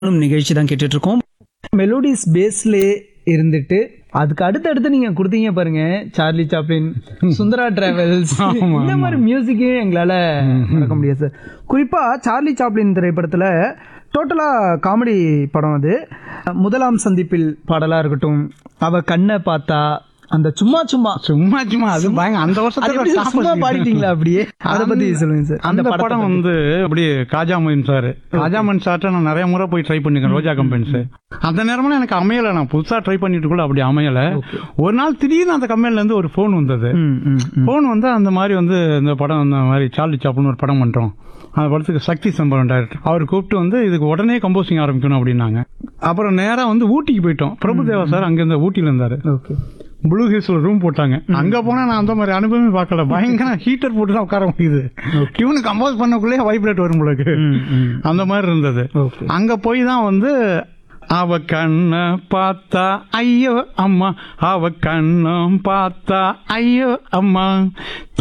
நிகழ்ச்சி தான் கேட்டுட்டு இருக்கோம் மெலோடிஸ் பேஸ்லே இருந்துட்டு அதுக்கு அடுத்தடுத்து நீங்க கொடுத்தீங்க பாருங்க சார்லி சாப்ளின் சுந்தரா டிராவல்ஸ் இந்த மாதிரி மியூசிக்கையும் எங்களால மறக்க முடியாது சார் குறிப்பா சார்லி சாப்ளின் திரைப்படத்துல டோட்டலா காமெடி படம் அது முதலாம் சந்திப்பில் பாடலா இருக்கட்டும் அவ கண்ணை பார்த்தா அந்த சும்மா சும்மா சும்மா சும்மா அது பயங்க அந்த அது வருஷத்துல எப்படி top சும்மா வச்சுக்கிட்டு. பாடிட்டீங்களா அப்படியே அதை பத்தி சொல்லுங்க சார் அந்த படத்தை படம் பத்தி. வந்து அப்படியே காஜாமன் சார் காஜாமன் சார்ட்ட நான் நிறைய முறை போய் ட்ரை பண்ணிருக்கேன் ரோஜா கம்பெனிஸ் அந்த நேரமெல்லாம் எனக்கு அமையல நான் புதுசா ட்ரை பண்ணிட்டு கூட அப்படி அமையல ஒரு நாள் திடீர்னு அந்த கம்பெனில இருந்து ஒரு ஃபோன் வந்தது ம், ம், ம். ஃபோன் வந்து அந்த மாதிரி வந்து இந்த படம் இந்த மாதிரி சார்லி சாப்னு ஒரு படம் பண்றோம் அந்த படத்துக்கு சக்தி சம்பரம் டைரக்டர் அவர் கூப்பிட்டு வந்து இதுக்கு உடனே கம்போசிங் ஆரம்பிக்கணும் அப்படின்னாங்க அப்புறம் நேரா வந்து ஊட்டிக்கு போயிட்டோம் பிரபுதேவா சார் அங்க இருந்த ஊட்டில இருந்தாரு ஓகே ப்ளூ ஹில்ஸ்ல ரூம் போட்டாங்க அங்க போனா நான் அந்த மாதிரி அனுபவமே பார்க்கல பயங்கர ஹீட்டர் போட்டு தான் உட்கார முடியுது டியூனு கம்போஸ் பண்ணக்குள்ளே வைப்ரேட் வரும் உங்களுக்கு ம், ம். அந்த மாதிரி இருந்தது ஓகே அங்க போய் தான் வந்து அவ கண்ண பார்த்தா ஐயோ அம்மா அவ கண்ணம் பார்த்தா ஐயோ அம்மா